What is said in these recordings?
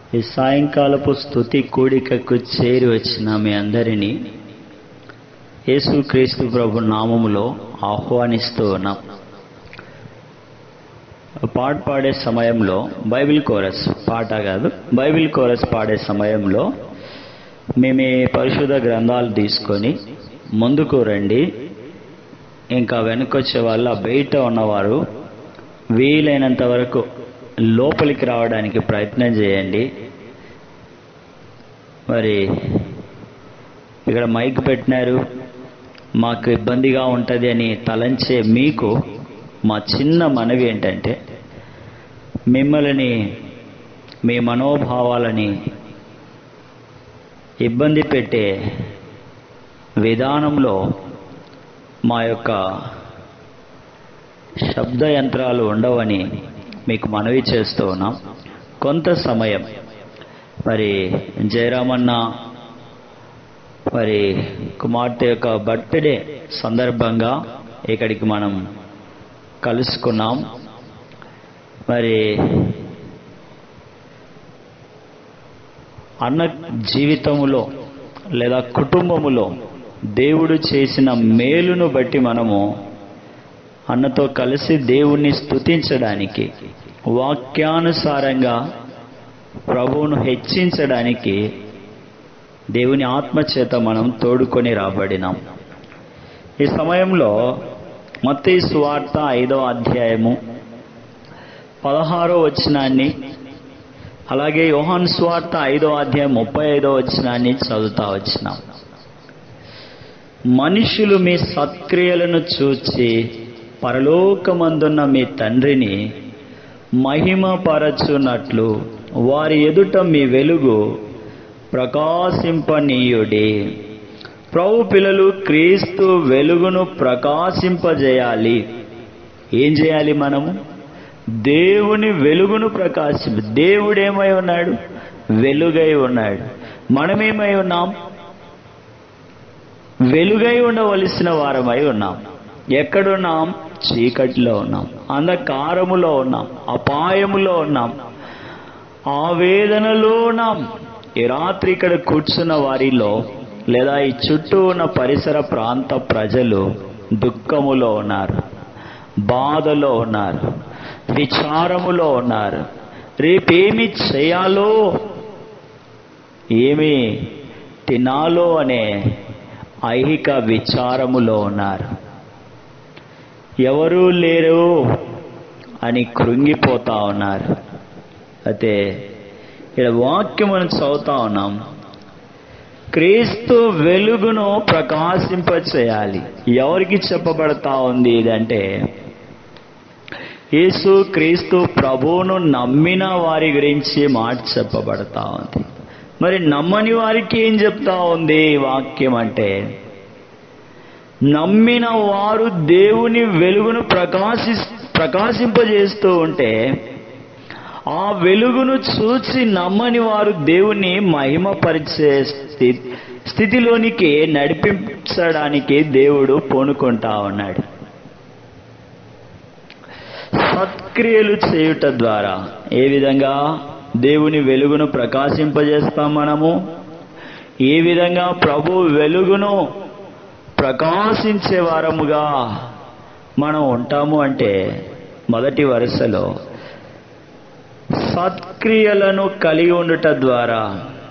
ఈ సాయంకాలపు స్తుతి కూడికకు చేరి వచ్చిన మీ అందరినీ యేసుక్రీస్తు ప్రభు నామములో ఆహ్వానిస్తూ ఉన్నాం పాట పాడే సమయంలో బైబిల్ కోరస్ పాట కాదు బైబిల్ కోరస్ పాడే సమయంలో మేము ఈ పరిశుద్ధ గ్రంథాలు తీసుకొని ముందుకు రండి ఇంకా వెనకొచ్చే వాళ్ళ బయట ఉన్నవారు వీలైనంత వరకు లోపలికి రావడానికి ప్రయత్నం చేయండి మరి ఇక్కడ మైక్ పెట్టినారు మాకు ఇబ్బందిగా ఉంటుంది అని తలంచే మీకు మా చిన్న మనవి ఏంటంటే మిమ్మల్ని మీ మనోభావాలని ఇబ్బంది పెట్టే విధానంలో మా యొక్క శబ్ద యంత్రాలు ఉండవని మీకు మనవి చేస్తూ ఉన్నాం కొంత సమయం మరి జయరామన్న మరి కుమార్తె యొక్క బర్త్డే సందర్భంగా ఇక్కడికి మనం కలుసుకున్నాం మరి అన్న జీవితములో లేదా కుటుంబములో దేవుడు చేసిన మేలును బట్టి మనము అన్నతో కలిసి దేవుణ్ణి స్తుతించడానికి వాక్యానుసారంగా ప్రభువును హెచ్చించడానికి దేవుని ఆత్మచేత మనం తోడుకొని రాబడినాం ఈ సమయంలో మత్తీ సువార్త ఐదో అధ్యాయము పదహారో వచనాన్ని అలాగే యోహాన్ స్వార్త ఐదో అధ్యాయం ముప్పై ఐదో వచనాన్ని చదువుతా వచ్చినాం మనుషులు మీ సత్క్రియలను చూచి పరలోకమందున్న మీ తండ్రిని మహిమపరచునట్లు వారి ఎదుట మీ వెలుగు ప్రకాశింపనీయుడి ప్రభు పిల్లలు క్రీస్తు వెలుగును ప్రకాశింపజేయాలి ఏం చేయాలి మనము దేవుని వెలుగును ప్రకాశింప దేవుడేమై ఉన్నాడు వెలుగై ఉన్నాడు మనమేమై ఉన్నాం వెలుగై ఉండవలసిన వారమై ఉన్నాం ఎక్కడున్నాం చీకటిలో ఉన్నాం అంధకారములో ఉన్నాం అపాయములో ఉన్నాం ఆవేదనలో ఉన్నాం ఈ రాత్రి ఇక్కడ కూర్చున్న వారిలో లేదా ఈ చుట్టూ ఉన్న పరిసర ప్రాంత ప్రజలు దుఃఖములో ఉన్నారు బాధలో ఉన్నారు విచారములో ఉన్నారు రేపేమి చేయాలో ఏమి తినాలో అనే ఐహిక విచారములో ఉన్నారు ఎవరూ లేరు అని కృంగిపోతా ఉన్నారు అయితే ఇక్కడ వాక్యం మనం చదువుతా ఉన్నాం క్రీస్తు వెలుగును ప్రకాశింప చేయాలి ఎవరికి చెప్పబడతా ఉంది ఇదంటే యేసు క్రీస్తు ప్రభువును నమ్మిన వారి గురించి మాట చెప్పబడతా ఉంది మరి నమ్మని వారికి ఏం చెప్తా ఉంది ఈ వాక్యం అంటే నమ్మిన వారు దేవుని వెలుగును ప్రకాశి ప్రకాశింపజేస్తూ ఉంటే ఆ వెలుగును చూసి నమ్మని వారు దేవుని మహిమపరిచే స్థితి స్థితిలోనికి నడిపించడానికి దేవుడు పూనుకుంటా ఉన్నాడు సత్క్రియలు చేయుట ద్వారా ఏ విధంగా దేవుని వెలుగును ప్రకాశింపజేస్తాం మనము ఏ విధంగా ప్రభు వెలుగును ప్రకాశించే వారముగా మనం ఉంటాము అంటే మొదటి వరుసలో సత్క్రియలను కలిగి ఉండుట ద్వారా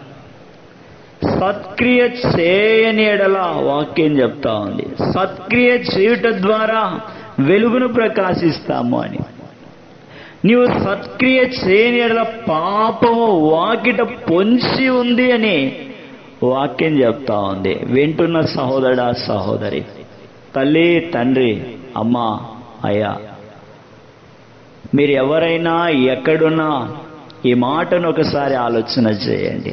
సత్క్రియ చేయని ఎడల వాక్యం చెప్తా ఉంది సత్క్రియ చేయుట ద్వారా వెలుగును ప్రకాశిస్తాము అని నీవు సత్క్రియ చేయని ఎడల పాపము వాకిట పొంచి ఉంది అని వాక్యం చెప్తా ఉంది వింటున్న సహోదరుడా సహోదరి తల్లి తండ్రి అమ్మ అయ్యా మీరు ఎవరైనా ఎక్కడున్నా ఈ మాటను ఒకసారి ఆలోచన చేయండి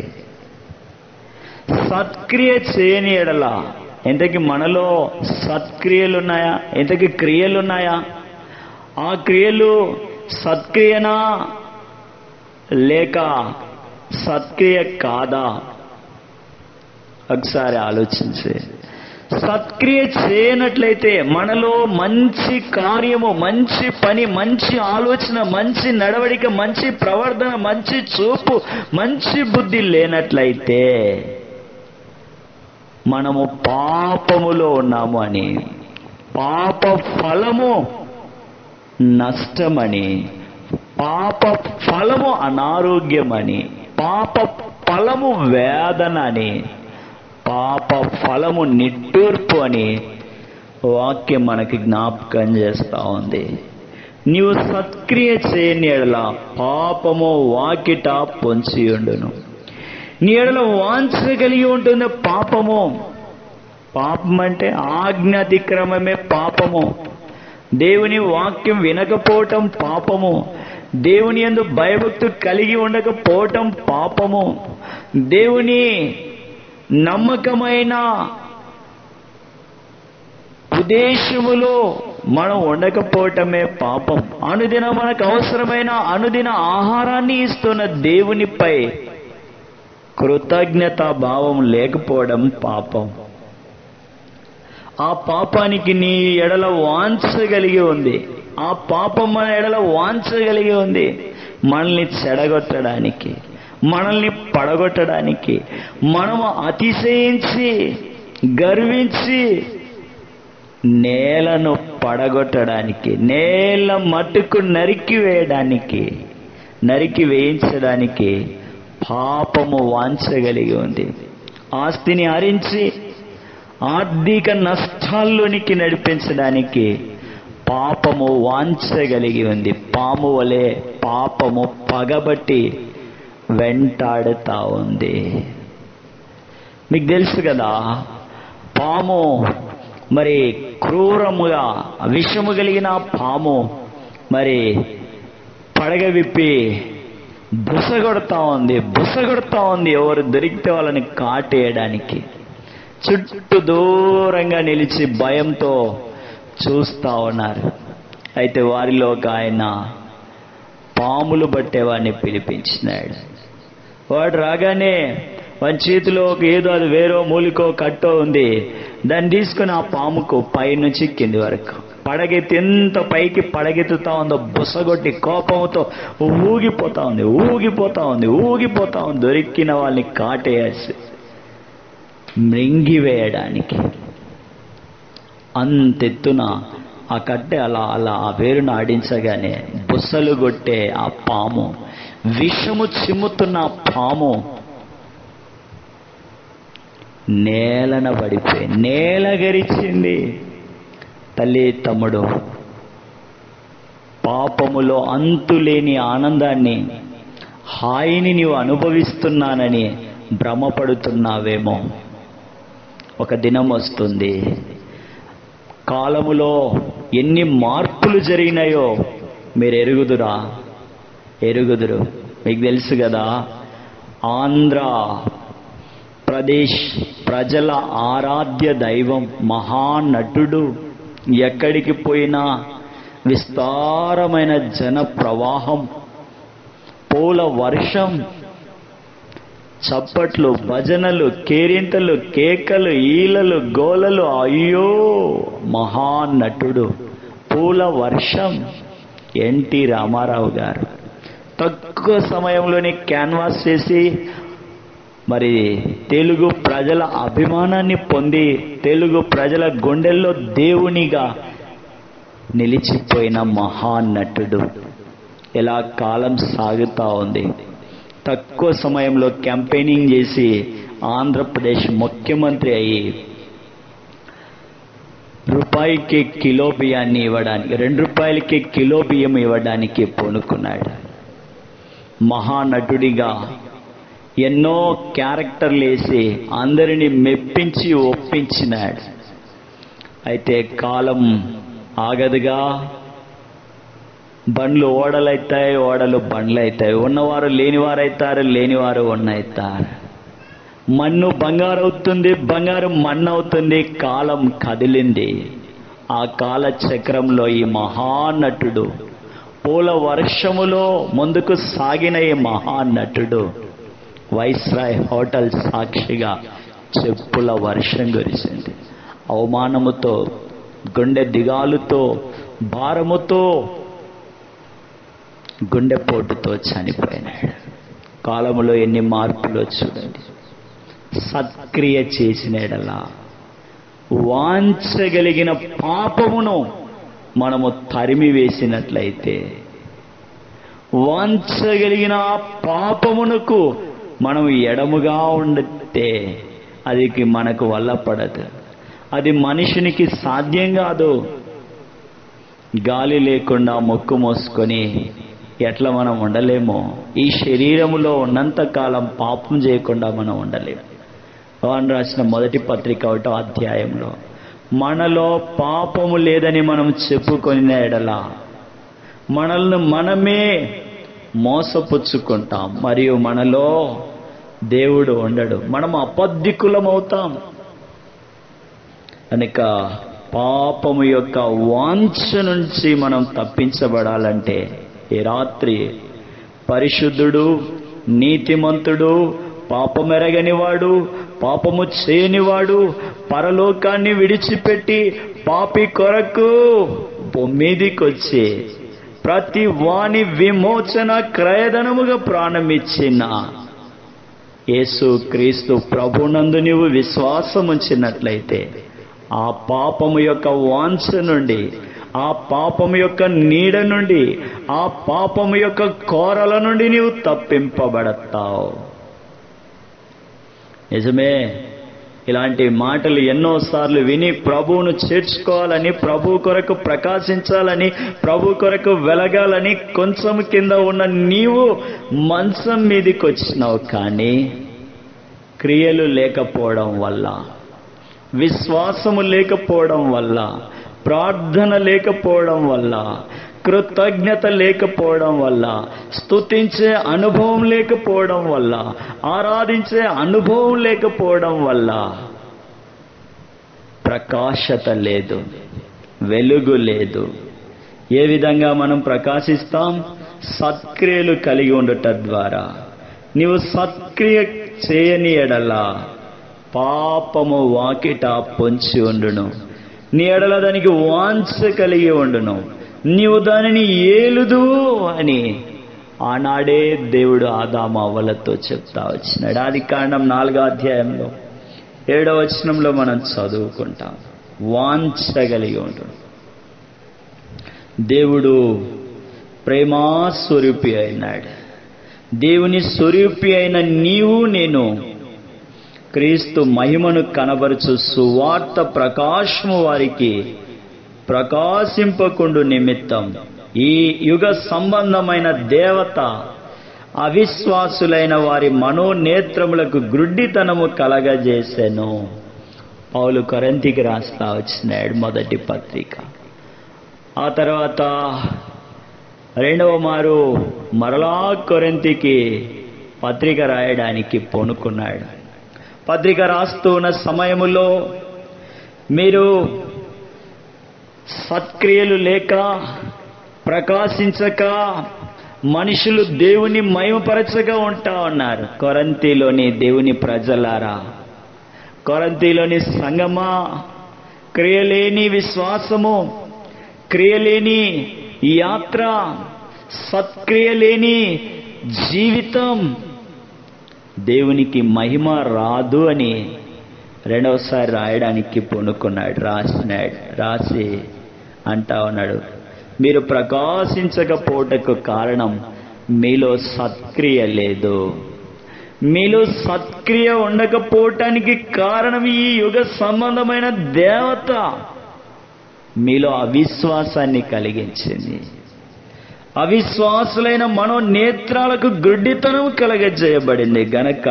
సత్క్రియ చేయని ఎడల ఎంతకి మనలో సత్క్రియలు ఉన్నాయా ఎంతకి క్రియలు ఉన్నాయా ఆ క్రియలు సత్క్రియనా లేక సత్క్రియ కాదా ఒకసారి ఆలోచించి సత్క్రియ చేయనట్లయితే మనలో మంచి కార్యము మంచి పని మంచి ఆలోచన మంచి నడవడిక మంచి ప్రవర్తన మంచి చూపు మంచి బుద్ధి లేనట్లయితే మనము పాపములో ఉన్నాము అని పాప ఫలము నష్టమని పాప ఫలము అనారోగ్యమని పాప ఫలము వేదన అని పాప ఫలము నిట్టూర్పు అని వాక్యం మనకి జ్ఞాపకం చేస్తా ఉంది నీవు సత్క్రియ చేయని ఎడల పాపము వాకిట పొంచియుండును నీ ఎడల వాంఛ కలిగి ఉంటుంది పాపము పాపం అంటే ఆజ్ఞాతిక్రమమే పాపము దేవుని వాక్యం వినకపోవటం పాపము దేవుని యందు భయభక్తు కలిగి ఉండకపోవటం పాపము దేవుని నమ్మకమైన ఉద్దేశములో మనం ఉండకపోవటమే పాపం అనుదిన మనకు అవసరమైన అనుదిన ఆహారాన్ని ఇస్తున్న దేవునిపై కృతజ్ఞతా భావం లేకపోవడం పాపం ఆ పాపానికి నీ ఎడల వాంచగలిగి ఉంది ఆ పాపం మన ఎడల వాంచగలిగి ఉంది మనల్ని చెడగొట్టడానికి మనల్ని పడగొట్టడానికి మనము అతిశయించి గర్వించి నేలను పడగొట్టడానికి నేల మట్టుకు నరికి వేయడానికి నరికి వేయించడానికి పాపము వాంచగలిగి ఉంది ఆస్తిని హరించి ఆర్థిక నష్టాల్లోనికి నడిపించడానికి పాపము వాంచగలిగి ఉంది పాము వలె పాపము పగబట్టి వెంటాడుతా ఉంది మీకు తెలుసు కదా పాము మరి క్రూరముగా విషము కలిగిన పాము మరి పడగ విప్పి బుసగొడతా ఉంది బుసగొడతా ఉంది ఎవరు దొరికితే వాళ్ళని కాటేయడానికి చుట్టూ దూరంగా నిలిచి భయంతో చూస్తా ఉన్నారు అయితే వారిలో ఒక ఆయన పాములు పట్టేవాడిని పిలిపించినాడు వాడు రాగానే వాని చేతిలో ఒక ఏదో అది వేరో మూలికో కట్టో ఉంది దాన్ని తీసుకుని ఆ పాముకు పై నుంచి కింది వరకు పడగెత్తి ఎంత పైకి పడగెత్తుతా ఉందో బుసగొట్టి కోపంతో ఊగిపోతా ఉంది ఊగిపోతా ఉంది ఊగిపోతా ఉంది దొరికిన వాళ్ళని కాటేయాల్సి మృంగివేయడానికి అంతెత్తున ఆ కట్టె అలా అలా ఆ వేరును ఆడించగానే బుస్సలు కొట్టే ఆ పాము విషము చిమ్ముతున్న ఆ పాము నేలన పడిపోయి నేల గరిచింది తల్లి తమ్ముడు పాపములో అంతులేని ఆనందాన్ని హాయిని నీవు అనుభవిస్తున్నానని భ్రమపడుతున్నావేమో ఒక దినం వస్తుంది కాలములో ఎన్ని మార్పులు జరిగినాయో మీరు ఎరుగుదురా ఎరుగుదురు మీకు తెలుసు కదా ఆంధ్ర ప్రదేశ్ ప్రజల ఆరాధ్య దైవం మహానటుడు ఎక్కడికి పోయినా విస్తారమైన జన ప్రవాహం పూల వర్షం చప్పట్లు భజనలు కేరింతలు కేకలు ఈలలు గోలలు అయ్యో మహానటుడు పూల వర్షం ఎన్టీ రామారావు గారు తక్కువ సమయంలోనే క్యాన్వాస్ చేసి మరి తెలుగు ప్రజల అభిమానాన్ని పొంది తెలుగు ప్రజల గుండెల్లో దేవునిగా నిలిచిపోయిన మహానటుడు ఇలా కాలం సాగుతా ఉంది తక్కువ సమయంలో క్యాంపెయినింగ్ చేసి ఆంధ్రప్రదేశ్ ముఖ్యమంత్రి అయ్యి రూపాయికి కిలో బియ్యాన్ని ఇవ్వడానికి రెండు రూపాయలకి కిలో బియ్యం ఇవ్వడానికి పూనుకున్నాడు మహానటుడిగా ఎన్నో క్యారెక్టర్లు వేసి అందరిని మెప్పించి ఒప్పించినాడు అయితే కాలం ఆగదుగా బండ్లు ఓడలైతాయి ఓడలు బండ్లు అవుతాయి ఉన్నవారు లేనివారు అవుతారు లేనివారు ఉన్నవుతారు మన్ను బంగారు అవుతుంది బంగారు మన్ను అవుతుంది కాలం కదిలింది ఆ కాల చక్రంలో ఈ మహానటుడు పూల వర్షములో ముందుకు సాగిన ఈ మహానటుడు వైస్రాయ్ హోటల్ సాక్షిగా చెప్పుల వర్షం కురిసింది అవమానముతో గుండె దిగాలుతో భారముతో గుండెపోటుతో చనిపోయినాడు కాలములో ఎన్ని మార్పులు చూడండి సత్క్రియ చేసినడలా వాంచగలిగిన పాపమును మనము తరిమి వేసినట్లయితే వాంచగలిగిన ఆ పాపమునకు మనం ఎడముగా ఉండితే అది మనకు వల్ల పడదు అది మనుషునికి సాధ్యం కాదు గాలి లేకుండా మొక్కు మోసుకొని ఎట్లా మనం ఉండలేమో ఈ శరీరములో ఉన్నంత కాలం పాపం చేయకుండా మనం ఉండలేము పవన్ రాసిన మొదటి పత్రిక ఒకటో అధ్యాయంలో మనలో పాపము లేదని మనం చెప్పుకొని ఎడలా మనల్ని మనమే మోసపుచ్చుకుంటాం మరియు మనలో దేవుడు ఉండడు మనం అబద్ధికులమవుతాం కనుక పాపము యొక్క వాంఛ నుంచి మనం తప్పించబడాలంటే ఈ రాత్రి పరిశుద్ధుడు నీతిమంతుడు పాపమెరగనివాడు పాపము చేయనివాడు పరలోకాన్ని విడిచిపెట్టి పాపి కొరకు మీదికొచ్చి ప్రతి వాణి విమోచన క్రయధనముగా ప్రాణమిచ్చిన యేసు క్రీస్తు ప్రభునందు నీవు విశ్వాసం ఉంచినట్లయితే ఆ పాపము యొక్క వాంఛ నుండి ఆ పాపము యొక్క నీడ నుండి ఆ పాపము యొక్క కోరల నుండి నీవు తప్పింపబడతావు నిజమే ఇలాంటి మాటలు ఎన్నోసార్లు విని ప్రభువును చేర్చుకోవాలని ప్రభు కొరకు ప్రకాశించాలని ప్రభు కొరకు వెలగాలని కొంచెం కింద ఉన్న నీవు మంచం మీదకి వచ్చినావు కానీ క్రియలు లేకపోవడం వల్ల విశ్వాసము లేకపోవడం వల్ల ప్రార్థన లేకపోవడం వల్ల కృతజ్ఞత లేకపోవడం వల్ల స్తుతించే అనుభవం లేకపోవడం వల్ల ఆరాధించే అనుభవం లేకపోవడం వల్ల ప్రకాశత లేదు వెలుగు లేదు ఏ విధంగా మనం ప్రకాశిస్తాం సత్క్రియలు కలిగి ఉండుట ద్వారా నీవు సత్క్రియ చేయని ఎడలా పాపము వాకిట పొంచి ఉండును నీ ఎడల దానికి వాంఛ కలిగి ఉండును నీవు దానిని ఏలుదు అని ఆనాడే దేవుడు ఆదాము అవ్వలతో చెప్తా వచ్చినాడు ఆది కాండం నాలుగో అధ్యాయంలో ఏడవ వచనంలో మనం చదువుకుంటాం వాంఛగలిగి ఉండు దేవుడు ప్రేమాస్వరూపి అయినాడు దేవుని స్వరూపి అయిన నీవు నేను క్రీస్తు మహిమను కనబరుచు సువార్త ప్రకాశము వారికి ప్రకాశింపకుండు నిమిత్తం ఈ యుగ సంబంధమైన దేవత అవిశ్వాసులైన వారి మనోనేత్రములకు గ్రుడ్డితనము కలగజేసెను పౌలు కొరంతికి రాస్తా వచ్చినాడు మొదటి పత్రిక ఆ తర్వాత రెండవ మారు మరలా కొరంతికి పత్రిక రాయడానికి పూనుకున్నాడు పత్రిక రాస్తూ ఉన్న సమయములో మీరు సత్క్రియలు లేక ప్రకాశించక మనుషులు దేవుని మయమపరచగా ఉంటా ఉన్నారు కొరంతిలోని దేవుని ప్రజలారా కొరంతిలోని సంగమా క్రియలేని విశ్వాసము క్రియలేని యాత్ర సత్క్రియలేని జీవితం దేవునికి మహిమ రాదు అని రెండవసారి రాయడానికి పూనుకున్నాడు రాసినాడు రాసి అంటా ఉన్నాడు మీరు ప్రకాశించకపోవటకు కారణం మీలో సత్క్రియ లేదు మీలో సత్క్రియ ఉండకపోవటానికి కారణం ఈ యుగ సంబంధమైన దేవత మీలో అవిశ్వాసాన్ని కలిగించింది అవిశ్వాసులైన మనో నేత్రాలకు గుడ్డితనం కలగజేయబడింది గనక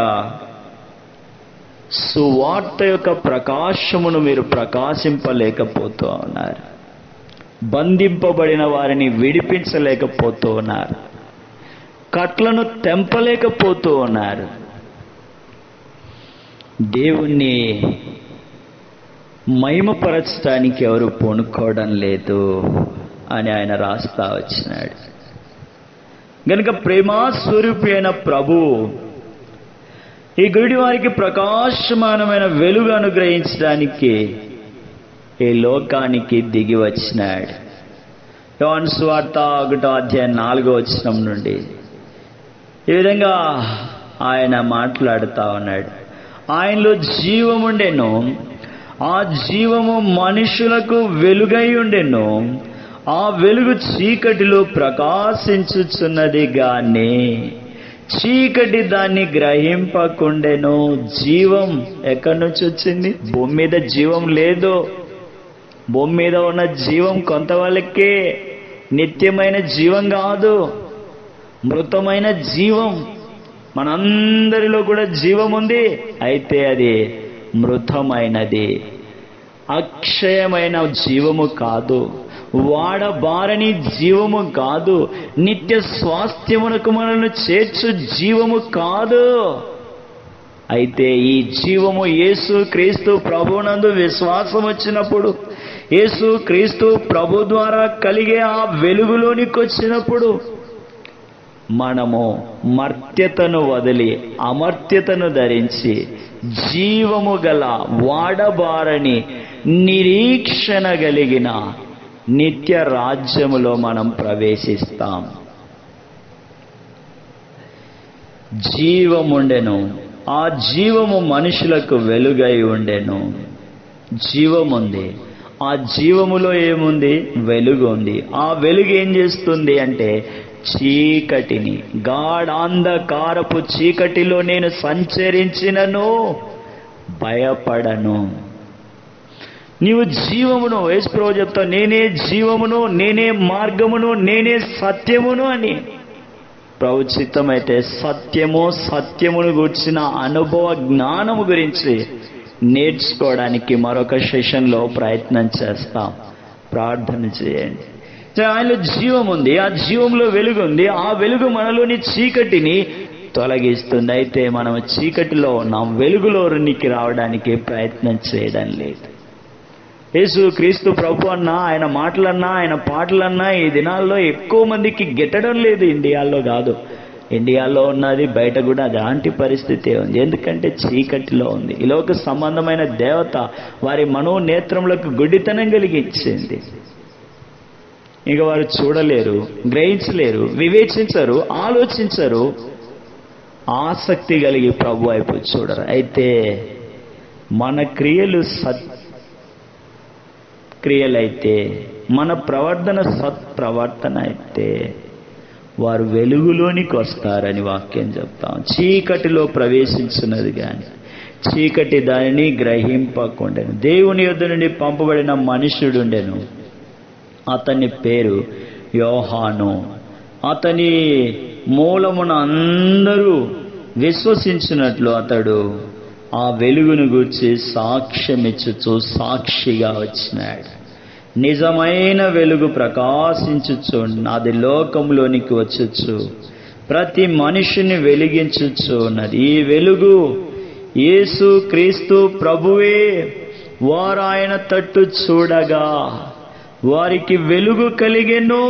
సువార్త యొక్క ప్రకాశమును మీరు ప్రకాశింపలేకపోతూ ఉన్నారు బంధింపబడిన వారిని విడిపించలేకపోతూ ఉన్నారు కట్లను తెంపలేకపోతూ ఉన్నారు దేవుణ్ణి మహిమపరచడానికి ఎవరు పూనుకోవడం లేదు అని ఆయన రాస్తా వచ్చినాడు గనుక ప్రేమా స్వరూపి అయిన ప్రభు ఈ గుడి వారికి ప్రకాశమానమైన వెలుగు అనుగ్రహించడానికి ఈ లోకానికి దిగి వచ్చినాడు యోన్ స్వార్త ఒకటో అధ్యాయం నాలుగో వచ్చినం నుండి ఈ విధంగా ఆయన మాట్లాడుతా ఉన్నాడు ఆయనలో జీవముండెను ఆ జీవము మనుషులకు వెలుగై ఉండెను ఆ వెలుగు చీకటిలో ప్రకాశించుచున్నది గాని చీకటి దాన్ని గ్రహింపకుండెను జీవం ఎక్కడి నుంచి వచ్చింది భూమి మీద జీవం లేదు భూమి మీద ఉన్న జీవం కొంత వాళ్ళకే నిత్యమైన జీవం కాదు మృతమైన జీవం మనందరిలో కూడా జీవం ఉంది అయితే అది మృతమైనది అక్షయమైన జీవము కాదు వాడబారని జీవము కాదు నిత్య స్వాస్థ్యమునకు మనల్ని చేర్చు జీవము కాదు అయితే ఈ జీవము యేసు క్రీస్తు ప్రభునందు విశ్వాసం వచ్చినప్పుడు యేసు క్రీస్తు ప్రభు ద్వారా కలిగే ఆ వెలుగులోనికి వచ్చినప్పుడు మనము మర్త్యతను వదిలి అమర్త్యతను ధరించి జీవము గల వాడబారని నిరీక్షణ కలిగిన నిత్య రాజ్యములో మనం ప్రవేశిస్తాం జీవముండెను ఆ జీవము మనుషులకు వెలుగై ఉండెను జీవముంది ఆ జీవములో ఏముంది వెలుగు ఉంది ఆ వెలుగు ఏం చేస్తుంది అంటే చీకటిని గాఢాంధకారపు చీకటిలో నేను సంచరించినను భయపడను నీవు జీవమును యేసుప్రభు చెప్తావు నేనే జీవమును నేనే మార్గమును నేనే సత్యమును అని ప్రభు చిత్తమైతే సత్యము సత్యమును గుర్చిన అనుభవ జ్ఞానము గురించి నేర్చుకోవడానికి మరొక సెషన్లో ప్రయత్నం చేస్తాం ప్రార్థన చేయండి ఆయనలో జీవం ఉంది ఆ జీవంలో వెలుగు ఉంది ఆ వెలుగు మనలోని చీకటిని తొలగిస్తుంది అయితే మనం చీకటిలో ఉన్నాం వెలుగులోనికి రావడానికి ప్రయత్నం చేయడం లేదు యేసు క్రీస్తు ప్రభు అన్నా ఆయన మాటలన్నా ఆయన పాటలన్నా ఈ దినాల్లో ఎక్కువ మందికి గెట్టడం లేదు ఇండియాలో కాదు ఇండియాలో ఉన్నది బయట కూడా అలాంటి పరిస్థితి ఉంది ఎందుకంటే చీకటిలో ఉంది ఈ లోక సంబంధమైన దేవత వారి మనోనేత్రములకు గుడ్డితనం కలిగించింది ఇక వారు చూడలేరు గ్రహించలేరు వివేచించరు ఆలోచించరు ఆసక్తి కలిగి ప్రభు వైపు చూడరు అయితే మన క్రియలు సత్ క్రియలైతే మన ప్రవర్తన సత్ ప్రవర్తన అయితే వారు వెలుగులోనికి వస్తారని వాక్యం చెప్తాం చీకటిలో ప్రవేశించున్నది కానీ చీకటి దానిని గ్రహింపకుండెను దేవుని యొద్ద నుండి పంపబడిన మనుషుడుండెను అతని పేరు యోహాను అతని మూలమున అందరూ విశ్వసించినట్లు అతడు ఆ వెలుగును గూర్చి సాక్ష్యమిచ్చుచు సాక్షిగా వచ్చినాడు నిజమైన వెలుగు ప్రకాశించుచు అది లోకంలోనికి వచ్చుచు ప్రతి మనిషిని వెలిగించుచు ఉన్నది ఈ వెలుగు యేసు క్రీస్తు ప్రభువే వారు ఆయన తట్టు చూడగా వారికి వెలుగు కలిగెను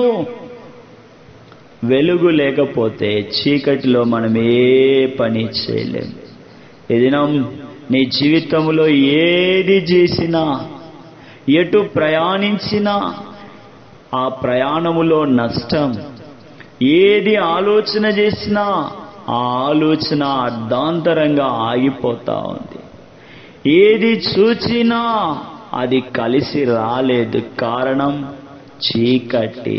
వెలుగు లేకపోతే చీకటిలో మనం ఏ పని చేయలేం ఈ దినం నీ జీవితంలో ఏది చేసినా ఎటు ప్రయాణించినా ఆ ప్రయాణములో నష్టం ఏది ఆలోచన చేసినా ఆ ఆలోచన అర్ధాంతరంగా ఆగిపోతా ఉంది ఏది చూచినా అది కలిసి రాలేదు కారణం చీకటి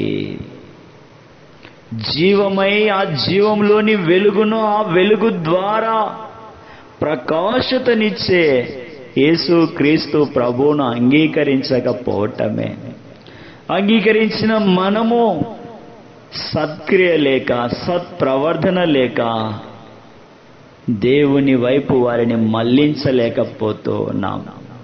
జీవమై ఆ జీవంలోని వెలుగును ఆ వెలుగు ద్వారా ప్రకాశతనిచ్చే యేసు క్రీస్తు ప్రభువును అంగీకరించకపోవటమే అంగీకరించిన మనము సత్క్రియ లేక సత్ప్రవర్ధన లేక దేవుని వైపు వారిని మళ్లించలేకపోతూ ఉన్నాం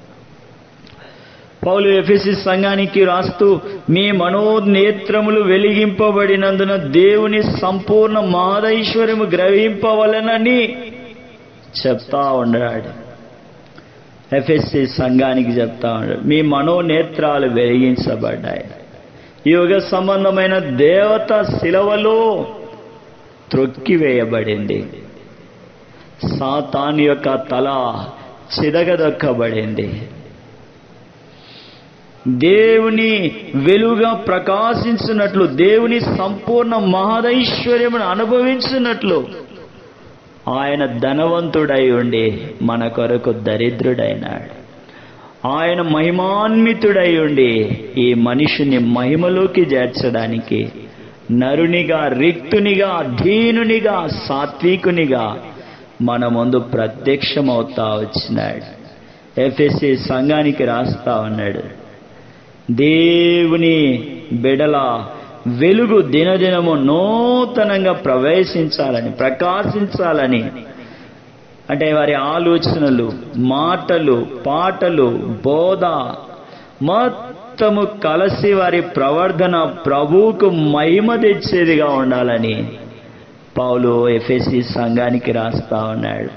పౌలు ఎఫెసి సంఘానికి రాస్తూ మీ మనోనేత్రములు వెలిగింపబడినందున దేవుని సంపూర్ణ మాదైశ్వర్యము గ్రహింపవలనని చెప్తా ఉన్నాడు ఎఫ్ఎస్సి సంఘానికి చెప్తా ఉన్నాడు మీ మనోనేత్రాలు వెలిగించబడ్డాయి యుగ సంబంధమైన దేవత శిలవలో త్రొక్కివేయబడింది సాతాన్ యొక్క తల చిదగదొక్కబడింది దేవుని వెలుగా ప్రకాశించినట్లు దేవుని సంపూర్ణ మహదైశ్వర్యమును అనుభవించినట్లు ఆయన ధనవంతుడై ఉండి మన కొరకు దరిద్రుడైనాడు ఆయన మహిమాన్వితుడై ఉండి ఈ మనిషిని మహిమలోకి చేర్చడానికి నరునిగా రిక్తునిగా దీనునిగా సాత్వికునిగా మన ముందు ప్రత్యక్షమవుతా వచ్చినాడు ఎఫ్ఎస్సి సంఘానికి రాస్తా ఉన్నాడు దేవుని బిడల వెలుగు దినదినము నూతనంగా ప్రవేశించాలని ప్రకాశించాలని అంటే వారి ఆలోచనలు మాటలు పాటలు బోధ మొత్తము కలిసి వారి ప్రవర్ధన ప్రభువుకు మహిమ తెచ్చేదిగా ఉండాలని పౌలు ఎఫ్ఎస్సి సంఘానికి రాస్తా ఉన్నాడు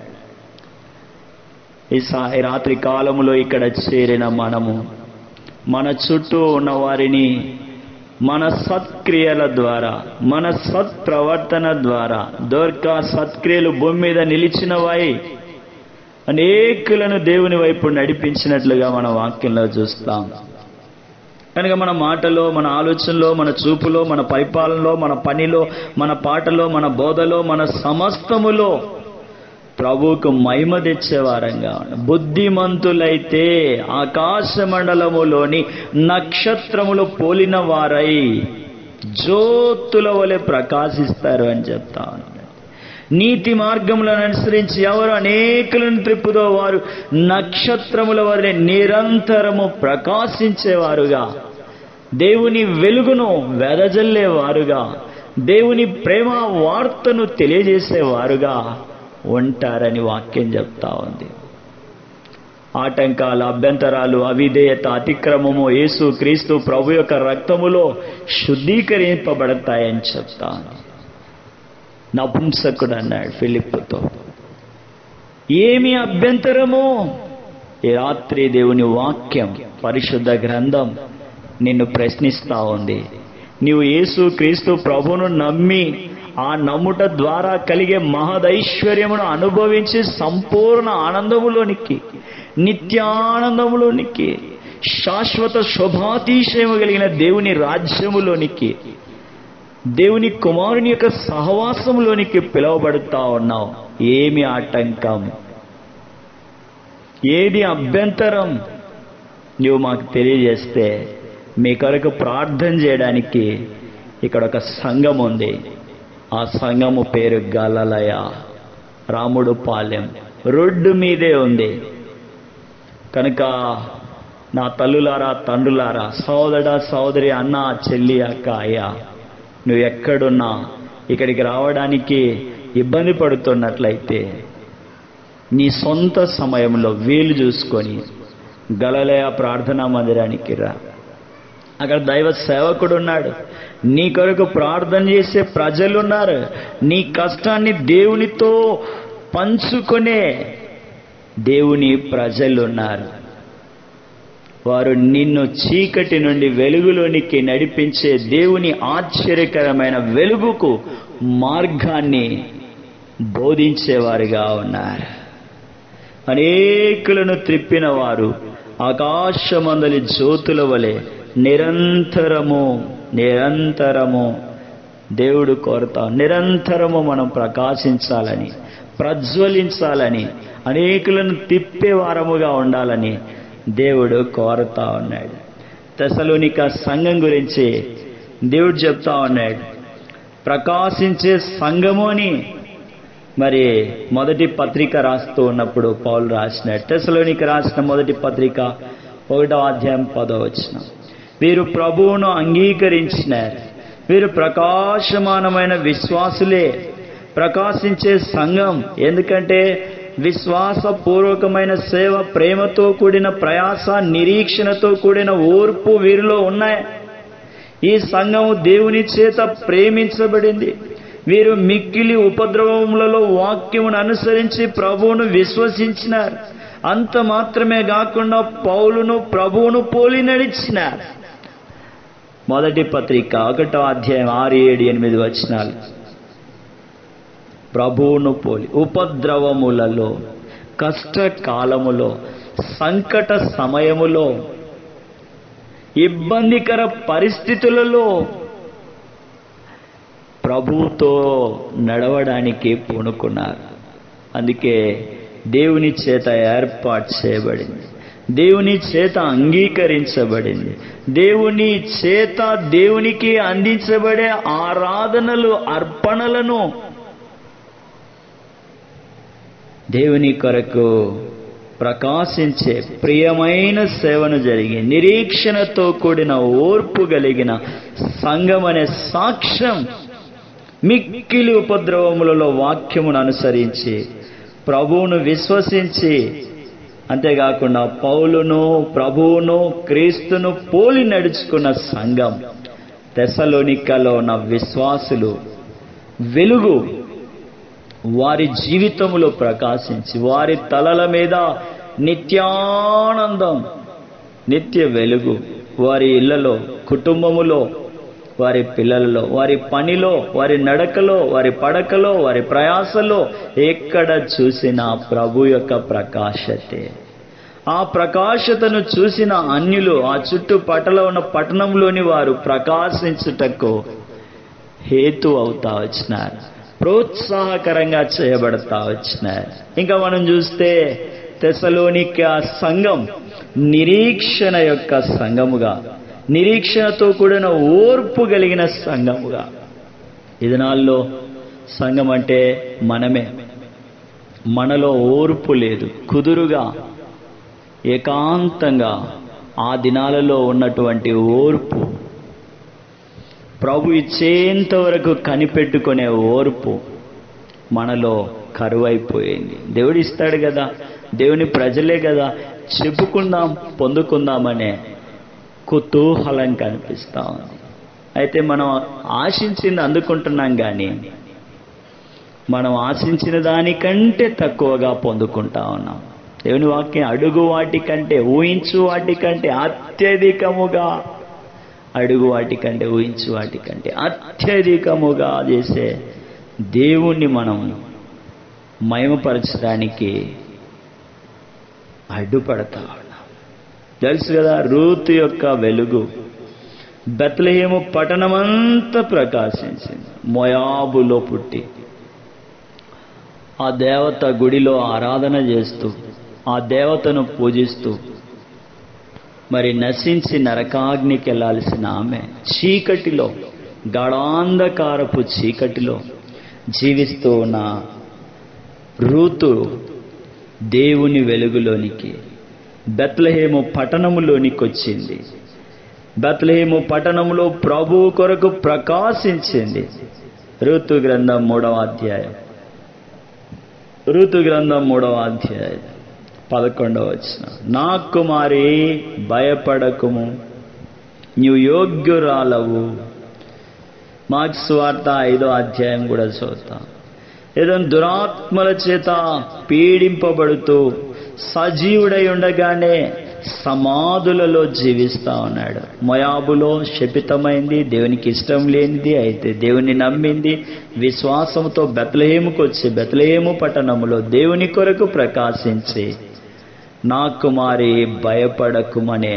ఈ సా- ఈ రాత్రి కాలములో ఇక్కడ చేరిన మనము మన చుట్టూ ఉన్న వారిని మన సత్క్రియల ద్వారా మన సత్ప్రవర్తన ద్వారా దోర్క సత్క్రియలు భూమి మీద నిలిచినవై అనేకులను దేవుని వైపు నడిపించినట్లుగా మన వాక్యంలో చూస్తాం కనుక మన మాటలో మన ఆలోచనలో మన చూపులో మన పరిపాలనలో మన పనిలో మన పాటలో మన బోధలో మన సమస్తములో ప్రభువుకు మహిమ తెచ్చేవారంగా ఉండ బుద్ధిమంతులైతే ఆకాశ మండలములోని నక్షత్రములు పోలిన వారై జ్యోతుల వలె ప్రకాశిస్తారు అని చెప్తా ఉన్నాడు నీతి మార్గములను అనుసరించి ఎవరు అనేకులను త్రిప్పుదో వారు నక్షత్రముల వలె నిరంతరము ప్రకాశించేవారుగా దేవుని వెలుగును వెదజల్లేవారుగా దేవుని ప్రేమ వార్తను తెలియజేసేవారుగా ఉంటారని వాక్యం చెప్తా ఉంది ఆటంకాలు అభ్యంతరాలు అవిధేయత అతిక్రమము యేసు క్రీస్తు ప్రభు యొక్క రక్తములో శుద్ధీకరింపబడతాయని చెప్తా ఉంది నపుంసకుడు అన్నాడు ఫిలిప్పుతో ఏమి అభ్యంతరము ఈ రాత్రి దేవుని వాక్యం పరిశుద్ధ గ్రంథం నిన్ను ప్రశ్నిస్తా ఉంది నీవు యేసు క్రీస్తు ప్రభువును నమ్మి ఆ నమ్ముట ద్వారా కలిగే మహదైశ్వర్యమును అనుభవించి సంపూర్ణ ఆనందములోనికి నిత్యానందములోనికి శాశ్వత శోభాతిశయము కలిగిన దేవుని రాజ్యములోనికి దేవుని కుమారుని యొక్క సహవాసంలోనికి పిలువబడుతా ఉన్నావు ఏమి ఆటంకం ఏది అభ్యంతరం నువ్వు మాకు తెలియజేస్తే మీ కొరకు ప్రార్థన చేయడానికి ఇక్కడ ఒక సంఘం ఉంది ఆ సంఘము పేరు గలలయ రాముడు పాలెం రోడ్డు మీదే ఉంది కనుక నా తల్లులారా తండ్రులారా సోదర సోదరి అన్న చెల్లి అక్క అయ్యా నువ్వు ఎక్కడున్నా ఇక్కడికి రావడానికి ఇబ్బంది పడుతున్నట్లయితే నీ సొంత సమయంలో వీలు చూసుకొని గలలయ ప్రార్థనా మందిరానికి రా అక్కడ దైవ సేవకుడు ఉన్నాడు నీ కొరకు ప్రార్థన చేసే ప్రజలు ఉన్నారు నీ కష్టాన్ని దేవునితో పంచుకునే దేవుని ప్రజలు ఉన్నారు వారు నిన్ను చీకటి నుండి వెలుగులోనికి నడిపించే దేవుని ఆశ్చర్యకరమైన వెలుగుకు మార్గాన్ని బోధించేవారుగా ఉన్నారు అనేకులను త్రిప్పిన వారు ఆకాశమందలి జ్యోతుల వలె నిరంతరము నిరంతరము దేవుడు కోరుతాం నిరంతరము మనం ప్రకాశించాలని ప్రజ్వలించాలని అనేకులను తిప్పే వారముగా ఉండాలని దేవుడు కోరుతా ఉన్నాడు తెసలోనిక సంఘం గురించి దేవుడు చెప్తా ఉన్నాడు ప్రకాశించే సంఘము అని మరి మొదటి పత్రిక రాస్తూ ఉన్నప్పుడు పౌలు రాసినాడు తెసలోనికి రాసిన మొదటి పత్రిక ఒకటో అధ్యాయం పదో వచ్చిన వీరు ప్రభువును అంగీకరించినారు వీరు ప్రకాశమానమైన విశ్వాసులే ప్రకాశించే సంఘం ఎందుకంటే విశ్వాసపూర్వకమైన సేవ ప్రేమతో కూడిన ప్రయాస నిరీక్షణతో కూడిన ఓర్పు వీరిలో ఉన్నాయి ఈ సంఘము దేవుని చేత ప్రేమించబడింది వీరు మిక్కిలి ఉపద్రవములలో వాక్యమును అనుసరించి ప్రభువును విశ్వసించినారు అంత మాత్రమే కాకుండా పౌలును ప్రభువును పోలి నడిచినారు మొదటి పత్రిక ఒకటో అధ్యాయం ఆరు ఏడు ఎనిమిది వచనాలు ప్రభువును పోలి ఉపద్రవములలో కష్టకాలములో సంకట సమయములో ఇబ్బందికర పరిస్థితులలో ప్రభువుతో నడవడానికి పూనుకున్నారు అందుకే దేవుని చేత ఏర్పాటు చేయబడింది దేవుని చేత అంగీకరించబడింది దేవుని చేత దేవునికి అందించబడే ఆరాధనలు అర్పణలను దేవుని కొరకు ప్రకాశించే ప్రియమైన సేవను జరిగి నిరీక్షణతో కూడిన ఓర్పు కలిగిన సంఘం అనే సాక్ష్యం మిక్కిలి ఉపద్రవములలో వాక్యమును అనుసరించి ప్రభువును విశ్వసించి అంతేకాకుండా పౌలును ప్రభువును క్రీస్తును పోలి నడుచుకున్న సంఘం తెసలోనికలో ఉన్న విశ్వాసులు వెలుగు వారి జీవితములో ప్రకాశించి వారి తలల మీద నిత్యానందం నిత్య వెలుగు వారి ఇళ్లలో కుటుంబములో వారి పిల్లలలో వారి పనిలో వారి నడకలో వారి పడకలో వారి ప్రయాసలో ఎక్కడ చూసినా ప్రభు యొక్క ప్రకాశతే ఆ ప్రకాశతను చూసిన అన్యులు ఆ చుట్టుపక్కల ఉన్న పట్టణంలోని వారు ప్రకాశించుటకు హేతు అవుతా వచ్చినారు ప్రోత్సాహకరంగా చేయబడతా వచ్చినారు ఇంకా మనం చూస్తే తెసలోనిక సంఘం నిరీక్షణ యొక్క సంఘముగా నిరీక్షణతో కూడిన ఓర్పు కలిగిన సంఘముగా ఈ దినాల్లో సంఘం అంటే మనమే మనలో ఓర్పు లేదు కుదురుగా ఏకాంతంగా ఆ దినాలలో ఉన్నటువంటి ఓర్పు ప్రభు ఇచ్చేంత వరకు కనిపెట్టుకునే ఓర్పు మనలో కరువైపోయింది దేవుడు ఇస్తాడు కదా దేవుని ప్రజలే కదా చెప్పుకుందాం పొందుకుందామనే కుతూహలం కనిపిస్తా ఉంది అయితే మనం ఆశించింది అందుకుంటున్నాం కానీ మనం ఆశించిన దానికంటే తక్కువగా పొందుకుంటా ఉన్నాం దేవుని వాక్యం అడుగు వాటికంటే ఊహించు వాటికంటే అత్యధికముగా అడుగు వాటికంటే ఊహించు వాటికంటే అత్యధికముగా చేసే దేవుణ్ణి మనం మయమపరచడానికి అడ్డుపడతా ఉన్నాం తెలుసు కదా రూతు యొక్క వెలుగు బెత్లహేము పట్టణమంతా ప్రకాశించింది మొయాబులో పుట్టి ఆ దేవత గుడిలో ఆరాధన చేస్తూ ఆ దేవతను పూజిస్తూ మరి నశించి నరకాగ్నికి వెళ్లాల్సిన ఆమె చీకటిలో గాఢాంధకారపు చీకటిలో జీవిస్తూ ఉన్న రూతు దేవుని వెలుగులోనికి బెత్లహేము పట్టణములోనికి వచ్చింది బెత్లహేము పట్టణంలో ప్రభు కొరకు ప్రకాశించింది ఋతు గ్రంథం మూడవ అధ్యాయం ఋతు గ్రంథం మూడవ అధ్యాయం పదకొండవ వచ్చిన నా కుమారి భయపడకుము నీవు యోగ్యురాలవు మార్క్స్ వార్త ఐదో అధ్యాయం కూడా చదువుతాం ఏదో దురాత్మల చేత పీడింపబడుతూ సజీవుడై ఉండగానే సమాధులలో జీవిస్తా ఉన్నాడు మొయాబులో శపితమైంది దేవునికి ఇష్టం లేనిది అయితే దేవుని నమ్మింది విశ్వాసంతో బెతలహేముకు వచ్చి బెతలహేము పట్టణములో దేవుని కొరకు ప్రకాశించి నా కుమారి భయపడకుమనే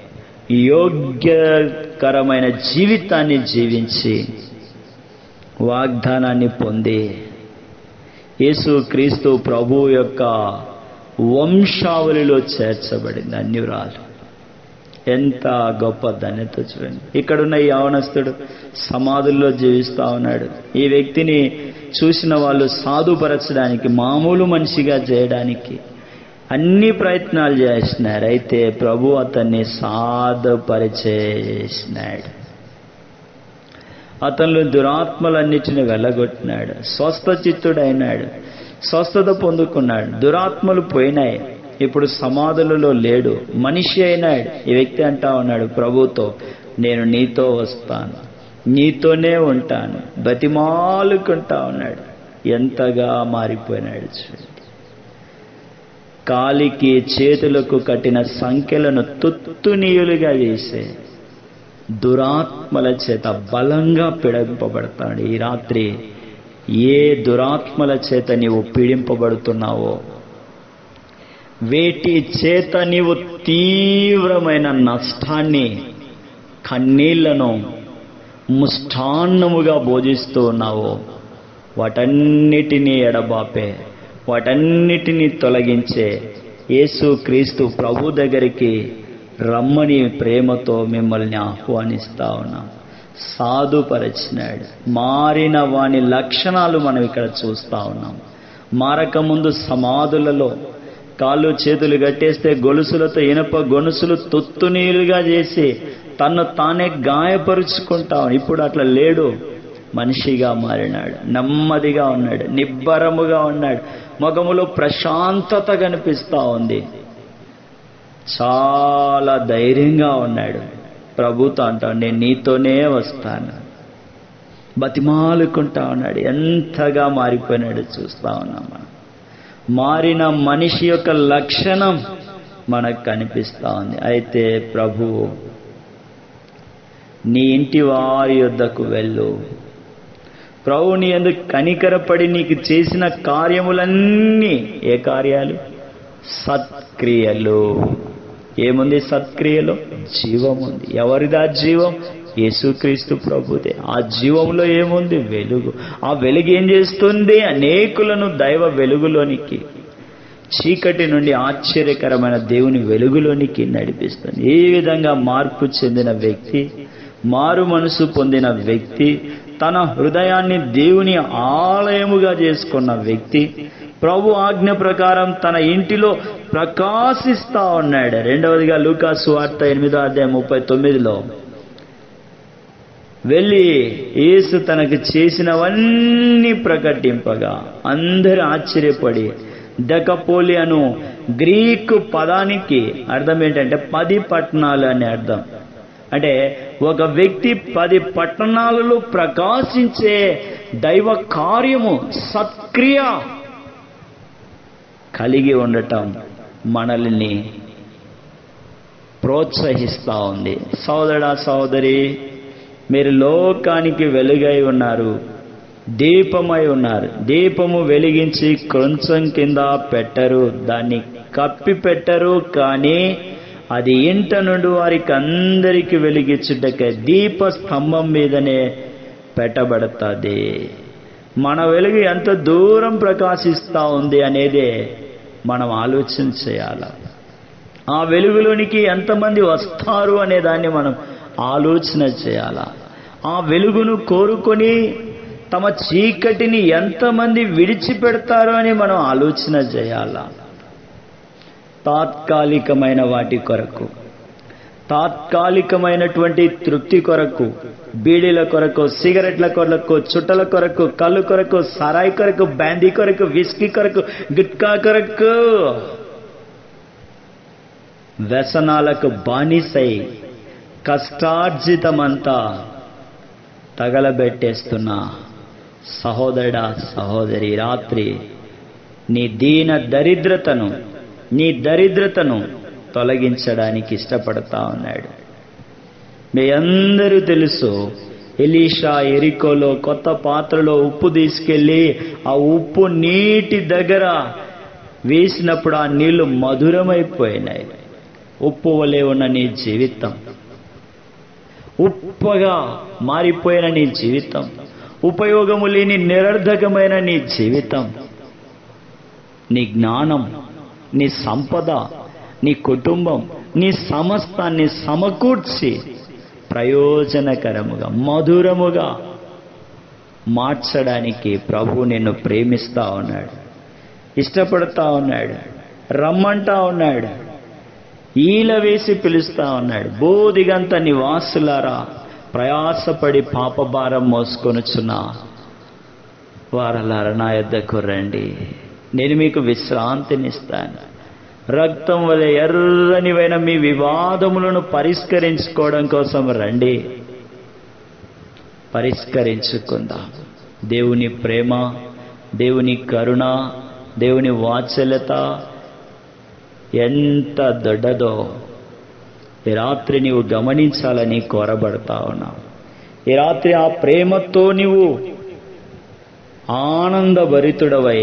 యోగ్యకరమైన జీవితాన్ని జీవించి వాగ్దానాన్ని పొంది యేసు క్రీస్తు ప్రభు యొక్క వంశావళిలో చేర్చబడింది అన్యురాలు ఎంత గొప్ప ధన్యత చూడండి ఇక్కడున్న ఈ యవనస్తుడు సమాధుల్లో జీవిస్తా ఉన్నాడు ఈ వ్యక్తిని చూసిన వాళ్ళు సాధుపరచడానికి మామూలు మనిషిగా చేయడానికి అన్ని ప్రయత్నాలు చేసినారు అయితే ప్రభు అతన్ని సాధుపరిచేసినాడు అతనిలో దురాత్మలన్నిటిని వెళ్ళగొట్టినాడు స్వస్థ చిత్తుడైనాడు స్వస్థత పొందుకున్నాడు దురాత్మలు పోయినాయి ఇప్పుడు సమాధులలో లేడు మనిషి అయినాడు ఈ వ్యక్తి అంటా ఉన్నాడు ప్రభుతో నేను నీతో వస్తాను నీతోనే ఉంటాను బతిమాలుకుంటా ఉన్నాడు ఎంతగా మారిపోయినాడు చూడండి కాలికి చేతులకు కట్టిన సంఖ్యలను తుత్తునీయులుగా చేసే దురాత్మల చేత బలంగా పీడింపబడతాడు ఈ రాత్రి ఏ దురాత్మల చేత నీవు పీడింపబడుతున్నావో వేటి చేత నీవు తీవ్రమైన నష్టాన్ని కన్నీళ్లను ముష్టాన్నముగా బోధిస్తూ ఉన్నావో వాటన్నిటినీ ఎడబాపే వాటన్నిటినీ తొలగించే యేసు క్రీస్తు ప్రభు దగ్గరికి రమ్మని ప్రేమతో మిమ్మల్ని ఆహ్వానిస్తా ఉన్నాం సాధుపరచినాడు మారిన వాని లక్షణాలు మనం ఇక్కడ చూస్తా ఉన్నాం మారక ముందు సమాధులలో కాళ్ళు చేతులు కట్టేస్తే గొలుసులతో ఇనప గొలుసులు తొత్తునీలుగా చేసి తన్ను తానే గాయపరుచుకుంటా ఇప్పుడు అట్లా లేడు మనిషిగా మారినాడు నెమ్మదిగా ఉన్నాడు నిబ్బరముగా ఉన్నాడు ముఖములో ప్రశాంతత కనిపిస్తా ఉంది చాలా ధైర్యంగా ఉన్నాడు ప్రభుతో అంటాడు నేను నీతోనే వస్తాను బతిమాలుకుంటా ఉన్నాడు ఎంతగా మారిపోయినాడు చూస్తా ఉన్నాం మనం మారిన మనిషి యొక్క లక్షణం మనకు కనిపిస్తా ఉంది అయితే ప్రభువు నీ ఇంటి వారి యొద్దకు వెళ్ళు ప్రభు నీ ఎందుకు కనికరపడి నీకు చేసిన కార్యములన్నీ ఏ కార్యాలు సత్క్రియలు ఏముంది సత్క్రియలో జీవం ఉంది ఎవరిదా జీవం యేసుక్రీస్తు ప్రభుదే ఆ జీవంలో ఏముంది వెలుగు ఆ వెలుగు ఏం చేస్తుంది అనేకులను దైవ వెలుగులోనికి చీకటి నుండి ఆశ్చర్యకరమైన దేవుని వెలుగులోనికి నడిపిస్తుంది ఈ విధంగా మార్పు చెందిన వ్యక్తి మారు మనసు పొందిన వ్యక్తి తన హృదయాన్ని దేవుని ఆలయముగా చేసుకున్న వ్యక్తి ప్రభు ఆజ్ఞ ప్రకారం తన ఇంటిలో ప్రకాశిస్తా ఉన్నాడు రెండవదిగా లూకాసు వార్త ఎనిమిదో అధ్యాయం ముప్పై తొమ్మిదిలో వెళ్ళి యేసు తనకు చేసినవన్నీ ప్రకటింపగా అందరూ ఆశ్చర్యపడి దకపోలి అను గ్రీకు పదానికి అర్థం ఏంటంటే పది పట్టణాలు అని అర్థం అంటే ఒక వ్యక్తి పది పట్టణాలలో ప్రకాశించే దైవ కార్యము సత్క్రియ కలిగి ఉండటం మనల్ని ప్రోత్సహిస్తూ ఉంది సోదరా సోదరి మీరు లోకానికి వెలుగై ఉన్నారు దీపమై ఉన్నారు దీపము వెలిగించి కొంచెం కింద పెట్టరు దాన్ని కప్పి పెట్టరు కానీ అది ఇంట నుండి వారికి అందరికి వెలిగించుటకే దీప స్తంభం మీదనే పెట్టబడుతుంది మన వెలుగు ఎంత దూరం ప్రకాశిస్తూ ఉంది అనేదే మనం ఆలోచన చేయాల ఆ వెలుగులోనికి ఎంతమంది వస్తారు అనే దాన్ని మనం ఆలోచన చేయాల ఆ వెలుగును కోరుకొని తమ చీకటిని ఎంతమంది విడిచిపెడతారో అని మనం ఆలోచన చేయాల తాత్కాలికమైన వాటి కొరకు తాత్కాలికమైనటువంటి తృప్తి కొరకు బీడీల కొరకు సిగరెట్ల కొరకు చుట్టల కొరకు కళ్ళు కొరకు సరాయి కొరకు బ్యాందీ కొరకు విస్కీ కొరకు గుట్కా కొరకు వ్యసనాలకు బానిసై కష్టార్జితమంతా తగలబెట్టేస్తున్న సహోదరుడా సహోదరి రాత్రి నీ దీన దరిద్రతను నీ దరిద్రతను తొలగించడానికి ఇష్టపడతా ఉన్నాడు మీ అందరూ తెలుసు ఎలీషా ఎరికోలో కొత్త పాత్రలో ఉప్పు తీసుకెళ్ళి ఆ ఉప్పు నీటి దగ్గర వేసినప్పుడు ఆ నీళ్లు మధురమైపోయినాయి ఉప్పు వలె ఉన్న నీ జీవితం ఉప్పగా మారిపోయిన నీ జీవితం ఉపయోగము లేని నిరర్ధకమైన నీ జీవితం నీ జ్ఞానం నీ సంపద నీ కుటుంబం నీ సమస్తాన్ని సమకూర్చి ప్రయోజనకరముగా మధురముగా మార్చడానికి ప్రభు నిన్ను ప్రేమిస్తా ఉన్నాడు ఇష్టపడతా ఉన్నాడు రమ్మంటా ఉన్నాడు ఈల వేసి పిలుస్తా ఉన్నాడు బోధిగంత నివాసులారా ప్రయాసపడి పాపభారం మోసుకొనుచున్న వారలారా నా యొద్దకు రండి నేను మీకు విశ్రాంతినిస్తాను రక్తం వలె ఎర్రనివైన మీ వివాదములను పరిష్కరించుకోవడం కోసం రండి పరిష్కరించుకుందాం దేవుని ప్రేమ దేవుని కరుణ దేవుని వాత్సల్యత ఎంత దొడ్డదో ఈ రాత్రి నీవు గమనించాలని కోరబడతా ఉన్నావు ఈ రాత్రి ఆ ప్రేమతో నీవు ఆనందభరితుడవై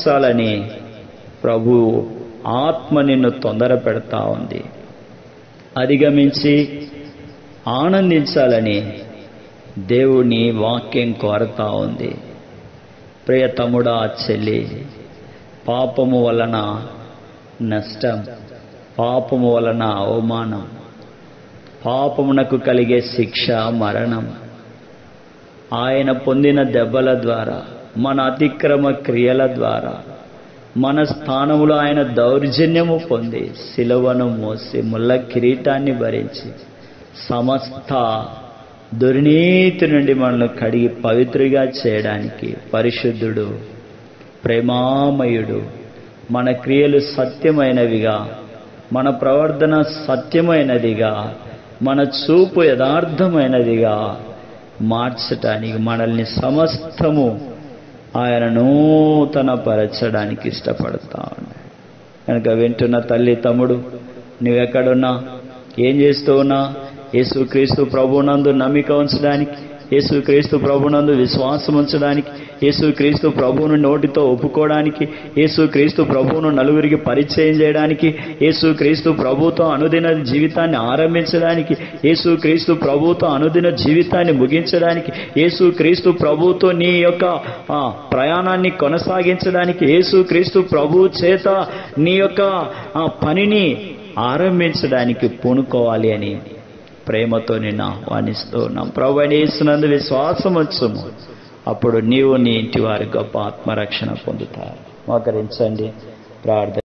ప్రకాశించాలని ప్రభు ఆత్మ నిన్ను తొందర పెడతా ఉంది అధిగమించి ఆనందించాలని దేవుని వాక్యం కోరతా ఉంది ప్రియ తమ్ముడా చెల్లి పాపము వలన నష్టం పాపము వలన అవమానం పాపమునకు కలిగే శిక్ష మరణం ఆయన పొందిన దెబ్బల ద్వారా మన అతిక్రమ క్రియల ద్వారా మన స్థానములో ఆయన దౌర్జన్యము పొంది శిలవను మోసి ముళ్ళ కిరీటాన్ని భరించి సమస్త దుర్నీతి నుండి మనల్ని కడిగి పవిత్రుగా చేయడానికి పరిశుద్ధుడు ప్రేమామయుడు మన క్రియలు సత్యమైనవిగా మన ప్రవర్తన సత్యమైనదిగా మన చూపు యథార్థమైనదిగా మార్చటానికి మనల్ని సమస్తము ఆయన నూతన పరచడానికి ఇష్టపడతా ఉన్నాడు కనుక వింటున్న తల్లి తమ్ముడు నువ్వెక్కడున్నా ఏం చేస్తూ ఉన్నా యేసుక్రీస్తు ప్రభునందు నమ్మిక ఉంచడానికి యేసుక్రీస్తు ప్రభునందు విశ్వాసం ఉంచడానికి యేసుక్రీస్తు ప్రభువును నోటితో ఒప్పుకోవడానికి యేసుక్రీస్తు ప్రభువును నలుగురికి పరిచయం చేయడానికి యేసుక్రీస్తు ప్రభుతో అనుదిన జీవితాన్ని ఆరంభించడానికి యేసుక్రీస్తు ప్రభుతో అనుదిన జీవితాన్ని ముగించడానికి యేసుక్రీస్తు ప్రభుతో నీ యొక్క ఆ, ప్రయాణాన్ని కొనసాగించడానికి యేసుక్రీస్తు ప్రభు చేత నీ యొక్క ఆ పనిని ఆరంభించడానికి పూనుకోవాలి అని ప్రేమతో నిన్ను ఆహ్వానిస్తూ ఉన్నాం ప్రభు అనేసినందు విశ్వాసం వచ్చుము అప్పుడు నీవు నీ ఇంటి వారి గొప్ప ఆత్మరక్షణ పొందుతారు మోకరించండి ప్రార్థన